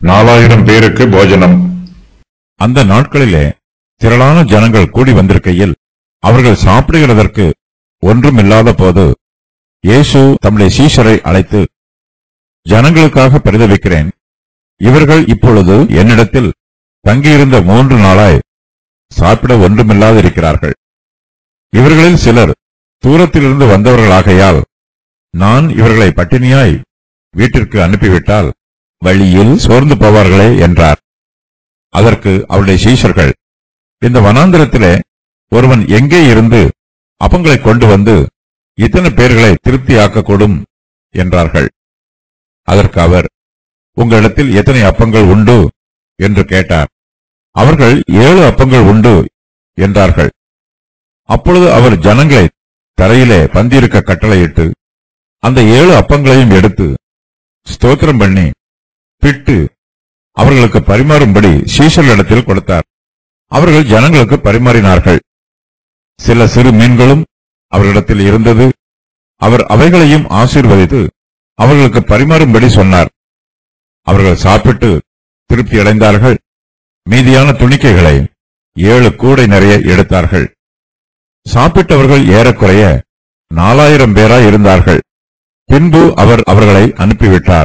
நாலாயிரம் பேருக்கு போஜனம் அந்த நாட்களிலே திரளான ஜனங்கள் கூடி வந்திருக்கையில் அவர்கள் சாப்பிடுகிறதற்கு ஒன்றுமில்லாத போது இயேசு தம்முடைய சீஷரை அழைத்து ஜனங்களுக்காக பரிதவிக்கிறேன் இவர்கள் இப்பொழுது என்னிடத்தில் தங்கியிருந்த மூன்று நாளாய் சாப்பிட ஒன்றுமில்லாதிருக்கிறார்கள் இவர்களில் சிலர் தூரத்திலிருந்து வந்தவர்களாகையால் நான் இவர்களை பட்டினியாய் வீட்டிற்கு அனுப்பிவிட்டால் வழியில் சோர்ந்து போவார்களே என்றார் அதற்கு அவருடைய சீஷர்கள் இந்த வனாந்திரத்திலே ஒருவன் எங்கே இருந்து அப்பங்களை கொண்டு வந்து இத்தனை பேர்களை திருப்தியாக்கக்கூடும் என்றார்கள் அதற்கு அவர் உங்களிடத்தில் எத்தனை அப்பங்கள் உண்டு என்று கேட்டார் அவர்கள் ஏழு அப்பங்கள் உண்டு என்றார்கள் அப்பொழுது அவர் ஜனங்களை தரையிலே பந்தியிருக்க கட்டளையிட்டு அந்த ஏழு அப்பங்களையும் எடுத்து ஸ்தோத்திரம் பண்ணி பிட்டு அவர்களுக்கு பரிமாறும்படி சீஷர்களிடத்தில் கொடுத்தார் அவர்கள் ஜனங்களுக்கு பரிமாறினார்கள் சில சிறு மீன்களும் அவர்களிடத்தில் இருந்தது அவர் அவைகளையும் ஆசீர்வதித்து அவர்களுக்கு பரிமாறும்படி சொன்னார் அவர்கள் சாப்பிட்டு திருப்தி அடைந்தார்கள் மீதியான துணிக்கைகளை ஏழு கூடை நிறைய எடுத்தார்கள் சாப்பிட்டவர்கள் ஏறக்குறைய நாலாயிரம் பேராய் இருந்தார்கள் பின்பு அவர் அவர்களை அனுப்பிவிட்டார்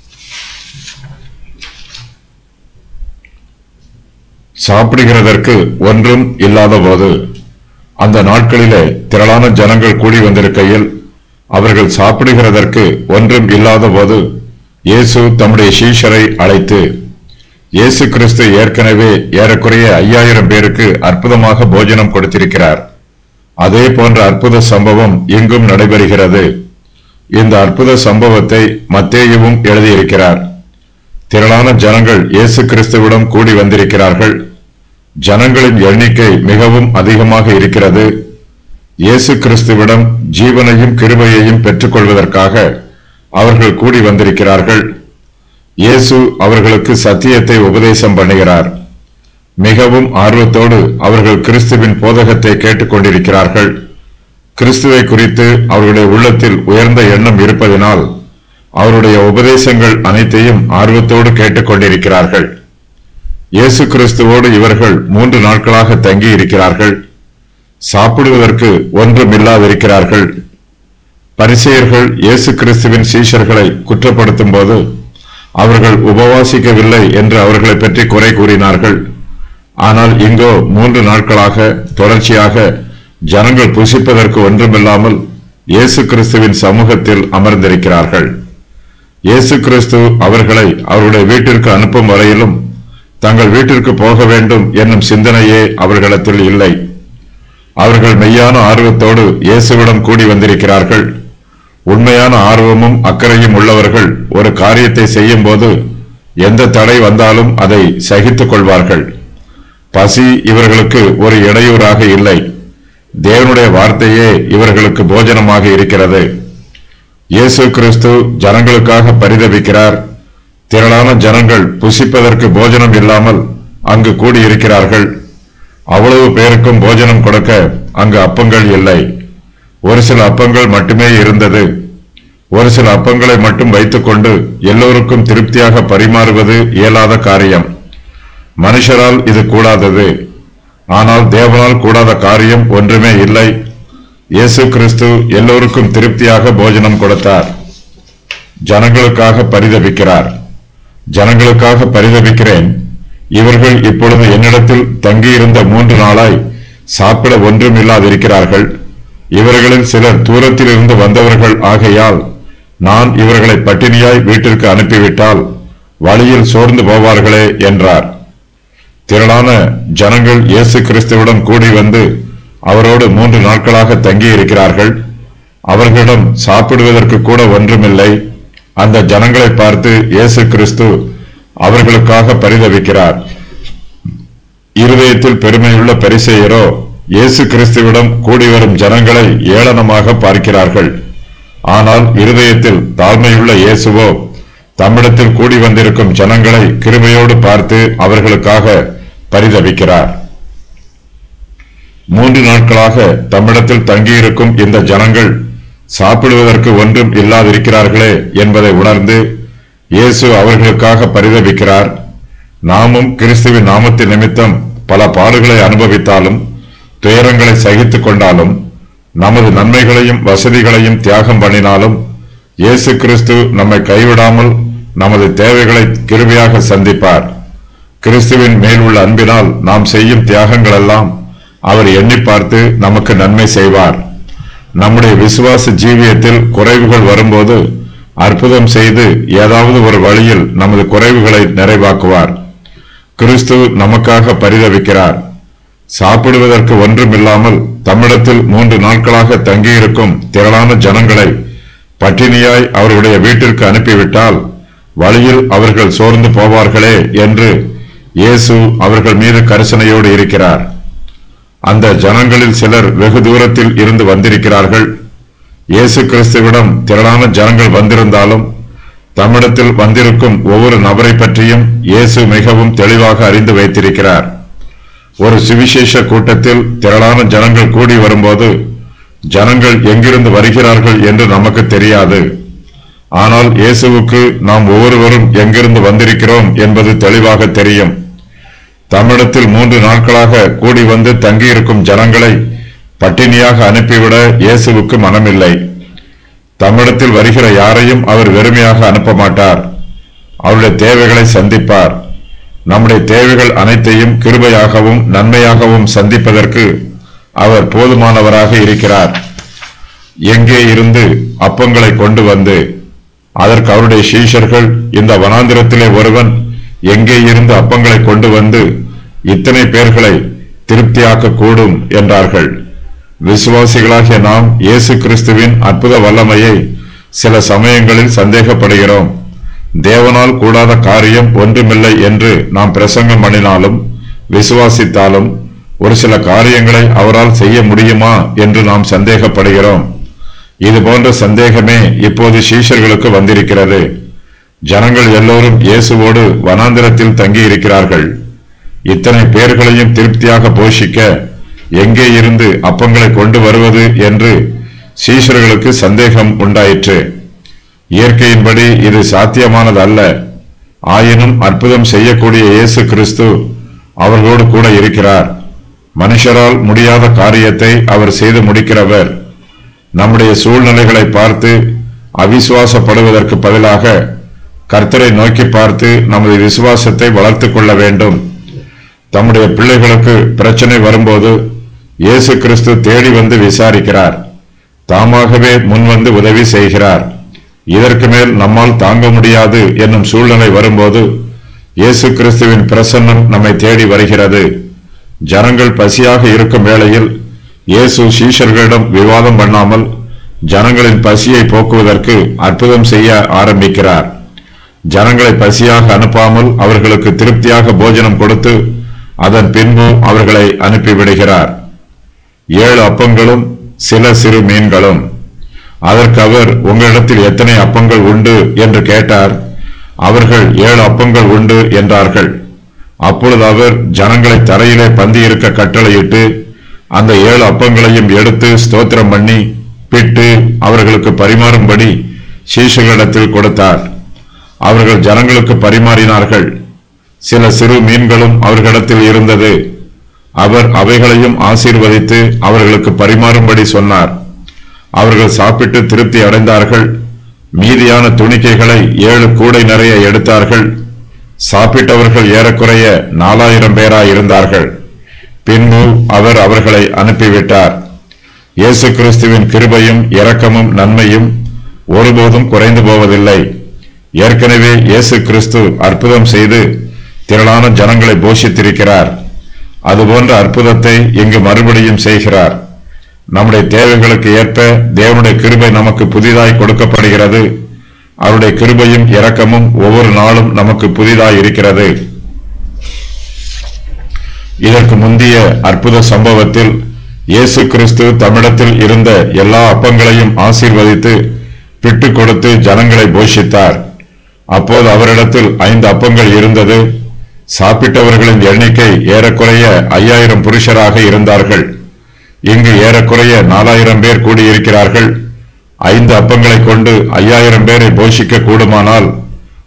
சாப்பிடுகிறதற்கு ஒன்றும் இல்லாதபோது அந்த நாட்களிலே திரளான ஜனங்கள் கூடி வந்திருக்கையில் அவர்கள் சாப்பிடுகிறதற்கு ஒன்றும் இல்லாதபோது இயேசு தம்முடைய சீஷரை அழைத்து இயேசு கிறிஸ்து ஏற்கனவே ஏறக்குறைய ஐயாயிரம் பேருக்கு அற்புதமாக போஜனம் கொடுத்திருக்கிறார் அதே போன்ற அற்புத சம்பவம் இங்கும் நடைபெறுகிறது இந்த அற்புத சம்பவத்தை மத்தேயுவும் எழுதியிருக்கிறார் திரளான ஜனங்கள் இயேசு கிறிஸ்துவிடம் கூடி வந்திருக்கிறார்கள் ஜனங்களின் எண்ணிக்கை மிகவும் அதிகமாக இருக்கிறது இயேசு கிறிஸ்துவிடம் ஜீவனையும் கிருபையையும் பெற்றுக்கொள்வதற்காக அவர்கள் கூடி வந்திருக்கிறார்கள் இயேசு அவர்களுக்கு சத்தியத்தை உபதேசம் பண்ணுகிறார் மிகவும் ஆர்வத்தோடு அவர்கள் கிறிஸ்துவின் போதகத்தை கேட்டுக்கொண்டிருக்கிறார்கள் கிறிஸ்துவை குறித்து அவர்களுடைய உள்ளத்தில் உயர்ந்த எண்ணம் இருப்பதினால் அவருடைய உபதேசங்கள் அனைத்தையும் ஆர்வத்தோடு கேட்டுக்கொண்டிருக்கிறார்கள் இயேசு கிறிஸ்துவோடு இவர்கள் மூன்று நாட்களாக தங்கி இருக்கிறார்கள் சாப்பிடுவதற்கு ஒன்றுமில்லாதிருக்கிறார்கள் பரிசெயர்கள் இயேசு கிறிஸ்துவின் சீஷர்களை குற்றப்படுத்தும் போது அவர்கள் உபவாசிக்கவில்லை என்று அவர்களை பற்றி குறை கூறினார்கள் ஆனால் இங்கோ மூன்று நாட்களாக தொடர்ச்சியாக ஜனங்கள் புசிப்பதற்கு ஒன்றுமில்லாமல் இயேசு கிறிஸ்துவின் சமூகத்தில் அமர்ந்திருக்கிறார்கள் இயேசு கிறிஸ்து அவர்களை அவருடைய வீட்டிற்கு அனுப்பும் வரையிலும் தங்கள் வீட்டிற்கு போக வேண்டும் என்னும் சிந்தனையே அவர்களிடத்தில் இல்லை அவர்கள் மெய்யான ஆர்வத்தோடு இயேசுவிடம் கூடி வந்திருக்கிறார்கள் உண்மையான ஆர்வமும் அக்கறையும் உள்ளவர்கள் ஒரு காரியத்தை செய்யும் போது எந்த தடை வந்தாலும் அதை சகித்துக் கொள்வார்கள் பசி இவர்களுக்கு ஒரு இடையூறாக இல்லை தேவனுடைய வார்த்தையே இவர்களுக்கு போஜனமாக இருக்கிறது இயேசு கிறிஸ்து ஜனங்களுக்காக பரிதபிக்கிறார் திரளான ஜனங்கள் புசிப்பதற்கு போஜனம் இல்லாமல் அங்கு கூடியிருக்கிறார்கள் அவ்வளவு பேருக்கும் போஜனம் கொடுக்க அங்கு அப்பங்கள் இல்லை ஒரு சில அப்பங்கள் மட்டுமே இருந்தது ஒரு சில அப்பங்களை மட்டும் வைத்துக்கொண்டு எல்லோருக்கும் திருப்தியாக பரிமாறுவது இயலாத காரியம் மனுஷரால் இது கூடாதது ஆனால் தேவனால் கூடாத காரியம் ஒன்றுமே இல்லை இயேசு கிறிஸ்து எல்லோருக்கும் திருப்தியாக போஜனம் கொடுத்தார் ஜனங்களுக்காக பரிதபிக்கிறார் ஜனங்களுக்காக பரிதபிக்கிறேன் இவர்கள் இப்பொழுது என்னிடத்தில் தங்கியிருந்த மூன்று நாளாய் சாப்பிட ஒன்றும் இல்லாதிருக்கிறார்கள் இவர்களில் சிலர் தூரத்திலிருந்து வந்தவர்கள் ஆகையால் நான் இவர்களை பட்டினியாய் வீட்டிற்கு அனுப்பிவிட்டால் வழியில் சோர்ந்து போவார்களே என்றார் திரளான ஜனங்கள் இயேசு கிறிஸ்துவிடம் கூடி வந்து அவரோடு மூன்று நாட்களாக தங்கியிருக்கிறார்கள் அவர்களிடம் சாப்பிடுவதற்கு கூட ஒன்றுமில்லை அந்த ஜனங்களை பார்த்து இயேசு கிறிஸ்து அவர்களுக்காக பரிதவிக்கிறார் இருதயத்தில் பெருமையுள்ள பரிசெயரோ இயேசு கிறிஸ்துவிடம் கூடி வரும் ஜனங்களை ஏளனமாக பார்க்கிறார்கள் ஆனால் இருதயத்தில் தாழ்மையுள்ள இயேசுவோ தம்மிடத்தில் கூடி வந்திருக்கும் ஜனங்களை கிருபையோடு பார்த்து அவர்களுக்காக பரிதபிக்கிறார் மூன்று நாட்களாக தம்மிடத்தில் தங்கியிருக்கும் இந்த ஜனங்கள் சாப்பிடுவதற்கு ஒன்றும் இல்லாதிருக்கிறார்களே என்பதை உணர்ந்து இயேசு அவர்களுக்காக பரிதபிக்கிறார் நாமும் கிறிஸ்துவின் நாமத்தின் நிமித்தம் பல பாடுகளை அனுபவித்தாலும் துயரங்களை சகித்துக் கொண்டாலும் நமது நன்மைகளையும் வசதிகளையும் தியாகம் பண்ணினாலும் இயேசு கிறிஸ்து நம்மை கைவிடாமல் நமது தேவைகளை கிருபையாக சந்திப்பார் கிறிஸ்துவின் மேல் உள்ள அன்பினால் நாம் செய்யும் தியாகங்கள் எல்லாம் அவர் எண்ணி பார்த்து நமக்கு நன்மை செய்வார் நம்முடைய விசுவாச ஜீவியத்தில் குறைவுகள் வரும்போது அற்புதம் செய்து ஏதாவது ஒரு வழியில் நமது குறைவுகளை நிறைவாக்குவார் கிறிஸ்து நமக்காக பரிதவிக்கிறார் சாப்பிடுவதற்கு ஒன்றுமில்லாமல் தம்மிடத்தில் மூன்று நாட்களாக தங்கியிருக்கும் திரளான ஜனங்களை பட்டினியாய் அவர்களுடைய வீட்டிற்கு அனுப்பிவிட்டால் வழியில் அவர்கள் சோர்ந்து போவார்களே என்று இயேசு அவர்கள் மீது கரிசனையோடு இருக்கிறார் அந்த ஜனங்களில் சிலர் வெகு தூரத்தில் இருந்து வந்திருக்கிறார்கள் இயேசு கிறிஸ்துவிடம் திரளான ஜனங்கள் வந்திருந்தாலும் தம்மிடத்தில் வந்திருக்கும் ஒவ்வொரு நபரை பற்றியும் இயேசு மிகவும் தெளிவாக அறிந்து வைத்திருக்கிறார் ஒரு சுவிசேஷ கூட்டத்தில் திரளான ஜனங்கள் கூடி வரும்போது ஜனங்கள் எங்கிருந்து வருகிறார்கள் என்று நமக்கு தெரியாது ஆனால் இயேசுவுக்கு நாம் ஒவ்வொருவரும் எங்கிருந்து வந்திருக்கிறோம் என்பது தெளிவாக தெரியும் தம்மிடத்தில் மூன்று நாட்களாக கூடி வந்து தங்கியிருக்கும் ஜனங்களை பட்டினியாக அனுப்பிவிட இயேசுவுக்கு மனமில்லை தம்மிடத்தில் வருகிற யாரையும் அவர் வெறுமையாக அனுப்ப மாட்டார் அவருடைய தேவைகளை சந்திப்பார் நம்முடைய தேவைகள் அனைத்தையும் கிருபையாகவும் நன்மையாகவும் சந்திப்பதற்கு அவர் போதுமானவராக இருக்கிறார் எங்கே இருந்து அப்பங்களை கொண்டு வந்து அதற்கு அவருடைய சீஷர்கள் இந்த வனாந்திரத்திலே ஒருவன் எங்கே இருந்து அப்பங்களை கொண்டு வந்து இத்தனை பேர்களை திருப்தியாக்க கூடும் என்றார்கள் விசுவாசிகளாகிய நாம் இயேசு கிறிஸ்துவின் அற்புத வல்லமையை சில சமயங்களில் சந்தேகப்படுகிறோம் தேவனால் கூடாத காரியம் ஒன்றுமில்லை என்று நாம் பிரசங்கம் பண்ணினாலும் விசுவாசித்தாலும் ஒரு சில காரியங்களை அவரால் செய்ய முடியுமா என்று நாம் சந்தேகப்படுகிறோம் இது போன்ற சந்தேகமே இப்போது சீஷர்களுக்கு வந்திருக்கிறது ஜனங்கள் எல்லோரும் இயேசுவோடு வனாந்திரத்தில் தங்கியிருக்கிறார்கள் இத்தனை பேர்களையும் திருப்தியாக போஷிக்க எங்கே இருந்து அப்பங்களை கொண்டு வருவது என்று சீஷர்களுக்கு சந்தேகம் உண்டாயிற்று இயற்கையின்படி இது சாத்தியமானது அல்ல ஆயினும் அற்புதம் செய்யக்கூடிய இயேசு கிறிஸ்து அவர்களோடு கூட இருக்கிறார் மனுஷரால் முடியாத காரியத்தை அவர் செய்து முடிக்கிறவர் நம்முடைய சூழ்நிலைகளை பார்த்து அவிசுவாசப்படுவதற்கு பதிலாக கர்த்தரை நோக்கி பார்த்து நமது விசுவாசத்தை வளர்த்துக் கொள்ள வேண்டும் தம்முடைய பிள்ளைகளுக்கு பிரச்சனை வரும்போது இயேசு கிறிஸ்து தேடி வந்து விசாரிக்கிறார் தாமாகவே முன்வந்து உதவி செய்கிறார் இதற்கு மேல் நம்மால் தாங்க முடியாது என்னும் சூழ்நிலை வரும்போது இயேசு கிறிஸ்துவின் பிரசன்னம் நம்மை தேடி வருகிறது ஜனங்கள் பசியாக இருக்கும் வேளையில் இயேசு சீஷர்களிடம் விவாதம் பண்ணாமல் ஜனங்களின் பசியை போக்குவதற்கு அற்புதம் செய்ய ஆரம்பிக்கிறார் ஜனங்களை பசியாக அனுப்பாமல் அவர்களுக்கு திருப்தியாக போஜனம் கொடுத்து அதன் பின்பு அவர்களை அனுப்பிவிடுகிறார் ஏழு அப்பங்களும் சில சிறு மீன்களும் அதற்கு அவர் உங்களிடத்தில் எத்தனை அப்பங்கள் உண்டு என்று கேட்டார் அவர்கள் ஏழு அப்பங்கள் உண்டு என்றார்கள் அப்பொழுது அவர் ஜனங்களை தரையிலே பந்தியிருக்க கட்டளையிட்டு அந்த ஏழு அப்பங்களையும் எடுத்து ஸ்தோத்திரம் பண்ணி பிட்டு அவர்களுக்கு பரிமாறும்படி சீஷர்களிடத்தில் கொடுத்தார் அவர்கள் ஜனங்களுக்கு பரிமாறினார்கள் சில சிறு மீன்களும் அவர்களிடத்தில் இருந்தது அவர் அவைகளையும் ஆசீர்வதித்து அவர்களுக்கு பரிமாறும்படி சொன்னார் அவர்கள் சாப்பிட்டு திருப்தி அடைந்தார்கள் மீதியான துணிக்கைகளை ஏழு கூடை நிறைய எடுத்தார்கள் சாப்பிட்டவர்கள் ஏறக்குறைய நாலாயிரம் பேராய் இருந்தார்கள் பின்பு அவர் அவர்களை அனுப்பிவிட்டார் இயேசு கிறிஸ்துவின் கிருபையும் இரக்கமும் நன்மையும் ஒருபோதும் குறைந்து போவதில்லை ஏற்கனவே இயேசு கிறிஸ்து அற்புதம் செய்து திரளான ஜனங்களை போஷித்திருக்கிறார் அதுபோன்ற அற்புதத்தை இங்கு மறுபடியும் செய்கிறார் நம்முடைய தேவைகளுக்கு ஏற்ப தேவனுடைய கிருபை நமக்கு புதிதாய் கொடுக்கப்படுகிறது அவருடைய கிருபையும் இரக்கமும் ஒவ்வொரு நாளும் நமக்கு புதிதாய் இருக்கிறது இதற்கு முந்திய அற்புத சம்பவத்தில் இயேசு கிறிஸ்து தம்மிடத்தில் இருந்த எல்லா அப்பங்களையும் ஆசீர்வதித்து பிட்டு கொடுத்து ஜனங்களை போஷித்தார் அப்போது அவரிடத்தில் ஐந்து அப்பங்கள் இருந்தது சாப்பிட்டவர்களின் எண்ணிக்கை ஏறக்குறைய ஐயாயிரம் புருஷராக இருந்தார்கள் இங்கு ஏறக்குறைய நாலாயிரம் பேர் கூடியிருக்கிறார்கள் ஐந்து அப்பங்களை கொண்டு ஐயாயிரம் பேரை போஷிக்க கூடுமானால்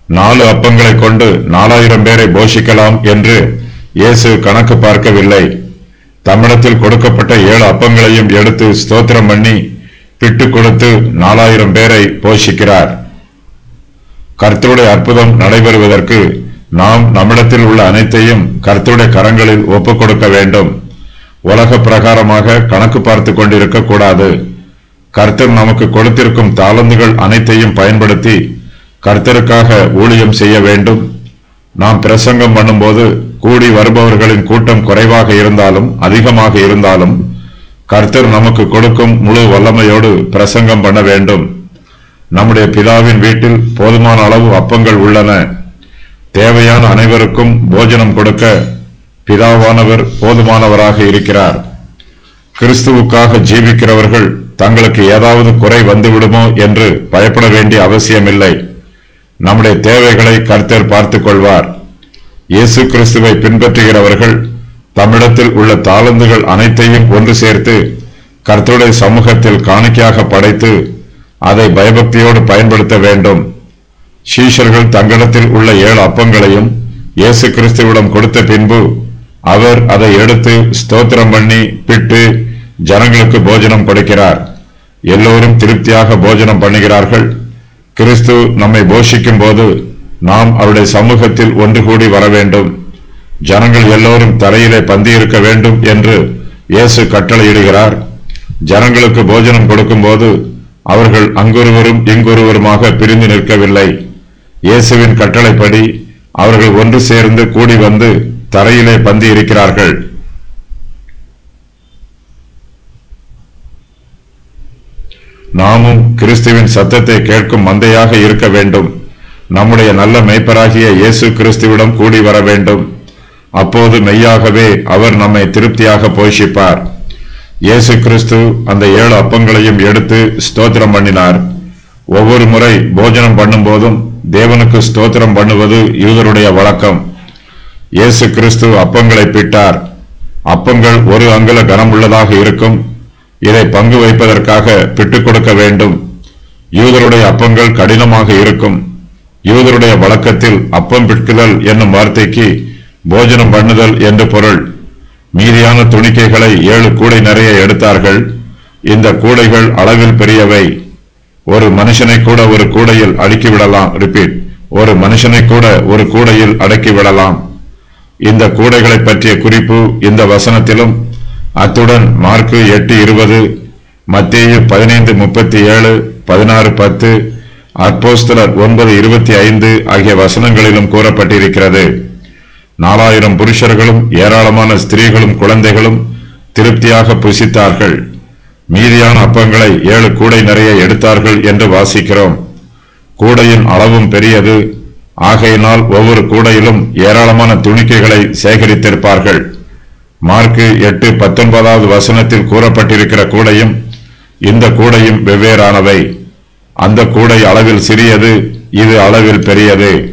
நாலு அப்பங்களை கொண்டு நாலாயிரம் பேரை போஷிக்கலாம் என்று இயேசு கணக்கு பார்க்கவில்லை தம்மிடத்தில் கொடுக்கப்பட்ட ஏழு அப்பங்களையும் எடுத்து ஸ்தோத்திரம் பண்ணி பிட்டு கொடுத்து நாலாயிரம் பேரை போஷிக்கிறார் கர்த்தருடைய அற்புதம் நடைபெறுவதற்கு நாம் நம்மிடத்தில் உள்ள அனைத்தையும் கர்த்தருடைய கரங்களில் ஒப்புக் கொடுக்க வேண்டும் உலக பிரகாரமாக கணக்கு பார்த்து கொண்டிருக்க கூடாது கர்த்தர் நமக்கு கொடுத்திருக்கும் தாளந்துகள் அனைத்தையும் பயன்படுத்தி கர்த்தருக்காக ஊழியம் செய்ய வேண்டும் நாம் பிரசங்கம் பண்ணும்போது கூடி வருபவர்களின் கூட்டம் குறைவாக இருந்தாலும் அதிகமாக இருந்தாலும் கர்த்தர் நமக்கு கொடுக்கும் முழு வல்லமையோடு பிரசங்கம் பண்ண வேண்டும் நம்முடைய பிதாவின் வீட்டில் போதுமான அளவு அப்பங்கள் உள்ளன தேவையான அனைவருக்கும் போஜனம் கொடுக்க பிதாவானவர் போதுமானவராக இருக்கிறார் கிறிஸ்துவுக்காக ஜீவிக்கிறவர்கள் தங்களுக்கு ஏதாவது குறை வந்துவிடுமோ என்று பயப்பட வேண்டிய அவசியமில்லை நம்முடைய தேவைகளை கர்த்தர் பார்த்துக் கொள்வார் இயேசு கிறிஸ்துவை பின்பற்றுகிறவர்கள் தம்மிடத்தில் உள்ள தாளந்துகள் அனைத்தையும் ஒன்று சேர்த்து கர்த்தருடைய சமூகத்தில் காணிக்கையாக படைத்து அதை பயபக்தியோடு பயன்படுத்த வேண்டும் சீஷர்கள் தங்களிடத்தில் உள்ள ஏழு அப்பங்களையும் இயேசு கிறிஸ்துவிடம் கொடுத்த பின்பு அவர் அதை எடுத்து ஸ்தோத்திரம் பண்ணி பிட்டு ஜனங்களுக்கு போஜனம் கொடுக்கிறார் எல்லோரும் திருப்தியாக போஜனம் பண்ணுகிறார்கள் கிறிஸ்து நம்மை போஷிக்கும் போது நாம் அவருடைய சமூகத்தில் ஒன்று கூடி வர வேண்டும் ஜனங்கள் எல்லோரும் தரையிலே பந்தியிருக்க வேண்டும் என்று இயேசு கட்டளையிடுகிறார் ஜனங்களுக்கு போஜனம் கொடுக்கும்போது அவர்கள் அங்கொருவரும் இங்கொருவருமாக பிரிந்து நிற்கவில்லை இயேசுவின் கட்டளைப்படி அவர்கள் ஒன்று சேர்ந்து கூடி வந்து தரையிலே பந்தி இருக்கிறார்கள் நாமும் கிறிஸ்துவின் சத்தத்தை கேட்கும் மந்தையாக இருக்க வேண்டும் நம்முடைய நல்ல மெய்ப்பராகிய இயேசு கிறிஸ்துவிடம் கூடி வர வேண்டும் அப்போது மெய்யாகவே அவர் நம்மை திருப்தியாக போஷிப்பார் இயேசு கிறிஸ்து அந்த ஏழு அப்பங்களையும் எடுத்து ஸ்தோத்திரம் பண்ணினார் ஒவ்வொரு முறை போஜனம் பண்ணும்போதும் தேவனுக்கு ஸ்தோத்திரம் பண்ணுவது யூதருடைய வழக்கம் இயேசு கிறிஸ்து அப்பங்களை பிட்டார் அப்பங்கள் ஒரு அங்குல கனமுள்ளதாக இருக்கும் இதை பங்கு வைப்பதற்காக பிட்டுக் கொடுக்க வேண்டும் யூதருடைய அப்பங்கள் கடினமாக இருக்கும் யூதருடைய வழக்கத்தில் அப்பம் பிட்குதல் என்னும் வார்த்தைக்கு போஜனம் பண்ணுதல் என்று பொருள் மீதியான துணிக்கைகளை ஏழு கூடை நிறைய எடுத்தார்கள் இந்த கூடைகள் அளவில் பெரியவை ஒரு மனுஷனை கூட ஒரு கூடையில் அடுக்கி விடலாம் ரிப்பீட் ஒரு மனுஷனை கூட ஒரு கூடையில் அடக்கி விடலாம் இந்த கூடைகளை பற்றிய குறிப்பு இந்த வசனத்திலும் அத்துடன் மார்க்கு எட்டு இருபது மத்தேயு பதினைந்து முப்பத்தி ஏழு பதினாறு பத்து அப்போஸ்தலர் ஒன்பது இருபத்தி ஐந்து ஆகிய வசனங்களிலும் கூறப்பட்டிருக்கிறது நாலாயிரம் புருஷர்களும் ஏராளமான ஸ்திரீகளும் குழந்தைகளும் திருப்தியாக புசித்தார்கள் மீதியான அப்பங்களை ஏழு கூடை நிறைய எடுத்தார்கள் என்று வாசிக்கிறோம் கூடையின் அளவும் பெரியது ஆகையினால் ஒவ்வொரு கூடையிலும் ஏராளமான துணிக்கைகளை சேகரித்திருப்பார்கள் மார்க்கு எட்டு பத்தொன்பதாவது வசனத்தில் கூறப்பட்டிருக்கிற கூடையும் இந்த கூடையும் வெவ்வேறானவை அந்த கூடை அளவில் சிறியது இது அளவில் பெரியது